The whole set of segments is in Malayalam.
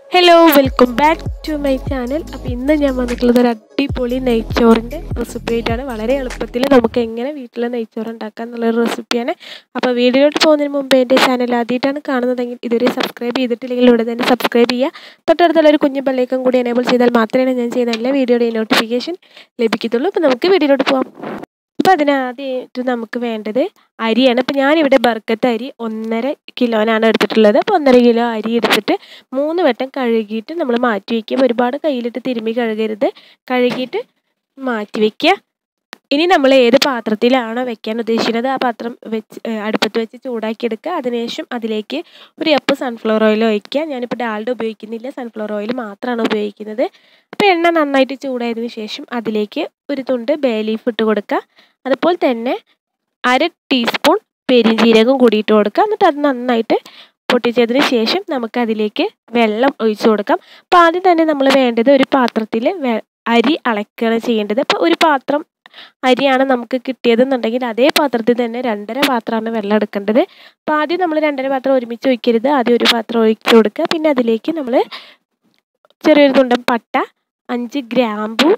hello welcome back to my channel അപ്പോൾ ഇന്ന് ഞാൻ വന്നിട്ടുള്ളത് ഒരു അടിപൊളി നെയ്ച്ചോറിൻ്റെ റെസിപ്പി ആയിട്ടാണ് വളരെ എളുപ്പത്തിൽ നമുക്ക് എങ്ങനെ വീട്ടിൽ നെയ്ച്ചോറ് ഉണ്ടാക്കാം എന്നുള്ളൊരു റെസിപ്പിയാണ് അപ്പോൾ വീഡിയോയിലോട്ട് പോകുന്നതിന് മുമ്പ് എൻ്റെ ചാനൽ ആദ്യമായിട്ടാണ് കാണുന്നതെങ്കിൽ ഇതുവരെ സബ്സ്ക്രൈബ് ചെയ്തിട്ടില്ലെങ്കിൽ ഇവിടെ തന്നെ സബ്സ്ക്രൈബ് ചെയ്യുക തൊട്ടടുത്തുള്ള ഒരു കുഞ്ഞു ബെല്ലേക്കും കൂടി എനേബിൾ ചെയ്താൽ മാത്രമേ ഞാൻ ചെയ്യുന്ന എല്ലാ വീഡിയോയുടെയും നോട്ടിഫിക്കേഷൻ ലഭിക്കത്തുള്ളൂ അപ്പോൾ നമുക്ക് വീഡിയോയിലോട്ട് പോകാം അപ്പോൾ അതിനാദ്യമായിട്ട് നമുക്ക് വേണ്ടത് അരിയാണ് അപ്പോൾ ഞാനിവിടെ ബർക്കത്ത് അരി ഒന്നര കിലോനാണ് എടുത്തിട്ടുള്ളത് അപ്പോൾ ഒന്നര കിലോ അരി എടുത്തിട്ട് മൂന്ന് വട്ടം കഴുകിയിട്ട് നമ്മൾ മാറ്റി വയ്ക്കുക ഒരുപാട് കയ്യിലിട്ട് തിരുമ്മി കഴുകരുത് കഴുകിയിട്ട് മാറ്റി വയ്ക്കുക ഇനി നമ്മൾ ഏത് പാത്രത്തിലാണോ വെക്കാൻ ഉദ്ദേശിക്കുന്നത് ആ പാത്രം വെച്ച് അടുപ്പത്ത് വെച്ച് ചൂടാക്കി എടുക്കുക അതിനുശേഷം അതിലേക്ക് ഒരു കപ്പ് സൺഫ്ലവർ ഓയിൽ ഒഴിക്കുക ഞാനിപ്പോൾ ഡാൽഡ ഉപയോഗിക്കുന്നില്ല സൺഫ്ലവർ ഓയിൽ മാത്രമാണ് ഉപയോഗിക്കുന്നത് അപ്പോൾ എണ്ണ നന്നായിട്ട് ചൂടായതിനു ശേഷം അതിലേക്ക് ഒരു തുണ്ട് ബേ ലീഫ് ഇട്ട് കൊടുക്കുക അതുപോലെ തന്നെ അര ടീസ്പൂൺ പെരിഞ്ജീരകം കൂടിയിട്ട് കൊടുക്കുക എന്നിട്ട് അത് നന്നായിട്ട് പൊട്ടിച്ചതിന് ശേഷം നമുക്ക് അതിലേക്ക് വെള്ളം ഒഴിച്ചു കൊടുക്കാം അപ്പോൾ ആദ്യം തന്നെ നമ്മൾ വേണ്ടത് ഒരു പാത്രത്തിൽ അരി അളക്കുകയാണ് ചെയ്യേണ്ടത് അപ്പോൾ ഒരു പാത്രം അരിയാണ് നമുക്ക് കിട്ടിയതെന്നുണ്ടെങ്കിൽ അതേ പാത്രത്തിൽ തന്നെ രണ്ടര പാത്രമാണ് വെള്ളം എടുക്കേണ്ടത് അപ്പോൾ ആദ്യം നമ്മൾ രണ്ടര പാത്രം ഒരുമിച്ച് ഒഴിക്കരുത് ആദ്യം ഒരു പാത്രം ഒഴിച്ചു കൊടുക്കുക പിന്നെ അതിലേക്ക് നമ്മൾ ചെറിയൊരു തുണ്ടം പട്ട അഞ്ച് ഗ്രാമ്പു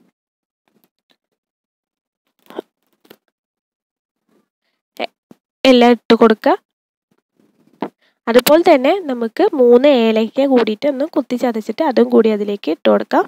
എല്ലാം ഇട്ട് കൊടുക്കുക അതുപോലെ തന്നെ നമുക്ക് മൂന്ന് ഏലക്ക കൂടിയിട്ട് ഒന്ന് കുത്തി ചതച്ചിട്ട് അതും കൂടി അതിലേക്ക് ഇട്ട് കൊടുക്കാം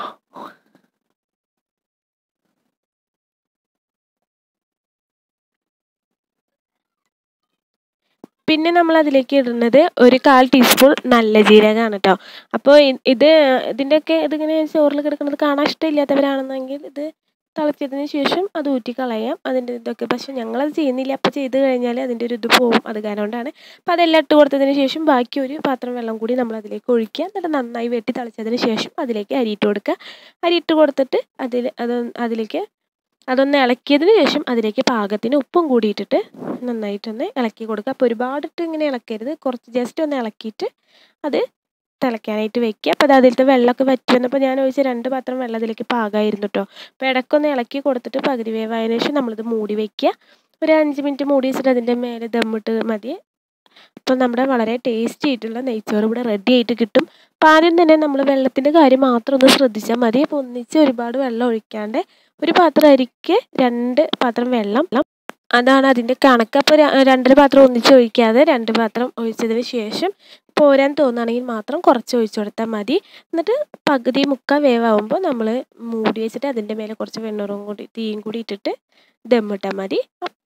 പിന്നെ നമ്മൾ അതിലേക്ക് ഇടുന്നത് ഒരു കാൽ ടീസ്പൂൺ നല്ല ജീരകമാണ് കേട്ടോ അപ്പോൾ ഇത് ഇതിൻ്റെയൊക്കെ ഇതിങ്ങനെ ചോറിൽ കിടക്കുന്നത് കാണാൻ ഇഷ്ടമില്ലാത്തവരാണെന്നെങ്കിൽ ഇത് തിളച്ചതിന് ശേഷം അത് ഊറ്റി കളയാം അതിൻ്റെ ഇതൊക്കെ പക്ഷെ ഞങ്ങളത് ചെയ്യുന്നില്ല അപ്പോൾ ചെയ്ത് കഴിഞ്ഞാൽ അതിൻ്റെ ഒരു ഇത് പോവും അത് കാരണം കൊണ്ടാണ് അപ്പോൾ അതെല്ലാം ഇട്ട് കൊടുത്തതിന് ശേഷം ബാക്കി ഒരു പാത്രം വെള്ളം കൂടി നമ്മൾ അതിലേക്ക് ഒഴിക്കുക എന്നിട്ട് നന്നായി വെട്ടി തിളച്ചതിന് ശേഷം അതിലേക്ക് അരിയിട്ട് കൊടുക്കുക അരിയിട്ട് കൊടുത്തിട്ട് അതിൽ അത് അതിലേക്ക് അതൊന്ന് ഇളക്കിയതിന് ശേഷം അതിലേക്ക് പാകത്തിന് ഉപ്പും കൂടി ഇട്ടിട്ട് നന്നായിട്ടൊന്ന് ഇളക്കി കൊടുക്കുക അപ്പോൾ ഒരുപാടിട്ട് ഇങ്ങനെ ഇളക്കരുത് കുറച്ച് ജസ്റ്റ് ഒന്ന് ഇളക്കിയിട്ട് അത് തിളയ്ക്കാനായിട്ട് വെക്കുക അപ്പോൾ അത് അതിലത്തെ വെള്ളമൊക്കെ വറ്റി വന്നപ്പോൾ ഞാൻ ഒഴിച്ച രണ്ട് പാത്രം വെള്ളം അതിലേക്ക് പാകമായിരുന്നു കേട്ടോ അപ്പോൾ ഇടയ്ക്കൊന്ന് ഇളക്കി കൊടുത്തിട്ട് പകുതി വേവായതിനു ശേഷം നമ്മളിത് മൂടി വെക്കുക ഒരു അഞ്ച് മിനിറ്റ് മൂടി വെച്ചിട്ട് അതിൻ്റെ മേലെ ദമ്മിട്ട് മതി അപ്പോൾ നമ്മുടെ വളരെ ടേസ്റ്റി ആയിട്ടുള്ള നെയ്ച്ചോറ് ഇവിടെ റെഡി ആയിട്ട് കിട്ടും അപ്പോൾ ആദ്യം തന്നെ നമ്മൾ വെള്ളത്തിൻ്റെ കാര്യം മാത്രം ഒന്ന് ശ്രദ്ധിച്ചാൽ മതി അപ്പോൾ ഒന്നിച്ച് ഒരുപാട് വെള്ളം ഒഴിക്കാണ്ട് ഒരു പാത്രം അരിക്ക് രണ്ട് പാത്രം വെള്ളം അതാണ് അതിൻ്റെ കണക്ക് അപ്പോൾ രണ്ടര പാത്രം ഒന്നിച്ച് ഒഴിക്കാതെ രണ്ട് പാത്രം ഒഴിച്ചതിന് ശേഷം പോരാൻ തോന്നുകയാണെങ്കിൽ മാത്രം കുറച്ച് ഒഴിച്ചു കൊടുത്താൽ മതി എന്നിട്ട് പകുതി മുക്കാൽ വേവാകുമ്പോൾ നമ്മൾ മൂടി വെച്ചിട്ട് അതിൻ്റെ മേലെ കുറച്ച് വെണ്ണൂറും കൂടി തീയും കൂടി ഇട്ടിട്ട് ദമ്മിട്ടാൽ മതി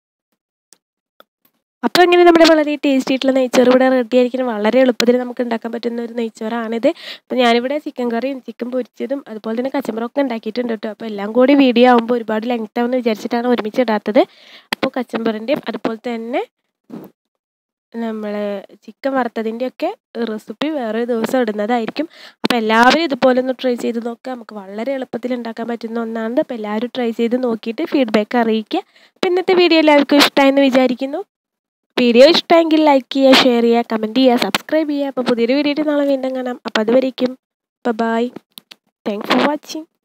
അപ്പോൾ ഇങ്ങനെ നമ്മുടെ വളരെ ടേസ്റ്റി ആയിട്ടുള്ള നെയ്ച്ചോറ് ഇവിടെ റെഡി ആയിരിക്കണം വളരെ എളുപ്പത്തിൽ നമുക്ക് ഉണ്ടാക്കാൻ പറ്റുന്ന ഒരു നെയ്ച്ചോറാണിത് അപ്പോൾ ഞാനിവിടെ ചിക്കൻ കറിയും ചിക്കൻ പൊരിച്ചതും അതുപോലെ തന്നെ കച്ചമ്പറൊക്കെ ഉണ്ടാക്കിയിട്ടുണ്ട് കേട്ടോ അപ്പോൾ എല്ലാം കൂടി വീഡിയോ ആകുമ്പോൾ ഒരുപാട് ലെങ്ത് ആവുമെന്ന് വിചാരിച്ചിട്ടാണ് ഒരുമിച്ച് ഇടാത്തത് അപ്പോൾ കച്ചമ്പറിൻ്റെയും അതുപോലെ തന്നെ നമ്മൾ ചിക്കൻ വറുത്തതിൻ്റെയൊക്കെ റെസിപ്പി വേറെ ദിവസം ഇടുന്നതായിരിക്കും അപ്പോൾ എല്ലാവരും ഇതുപോലെ ഒന്ന് ട്രൈ ചെയ്ത് നോക്കുക നമുക്ക് വളരെ എളുപ്പത്തിൽ ഉണ്ടാക്കാൻ പറ്റുന്ന ഒന്നാണ് അപ്പോൾ എല്ലാവരും ട്രൈ ചെയ്ത് നോക്കിയിട്ട് ഫീഡ്ബാക്ക് അറിയിക്കുക അപ്പോൾ ഇന്നത്തെ വീഡിയോ എല്ലാവർക്കും ഇഷ്ടമായെന്ന് വിചാരിക്കുന്നു വീഡിയോ ഇഷ്ടമെങ്കിൽ ലൈക്ക് ചെയ്യുക ഷെയർ ചെയ്യുക കമൻറ്റ് ചെയ്യുക സബ്സ്ക്രൈബ് ചെയ്യുക അപ്പോൾ പുതിയൊരു വീഡിയോ നാളെ വീണ്ടും കാണാം അപ്പോൾ അതുവരേക്കും ബൈ താങ്ക്സ് ഫോർ വാച്ചിങ്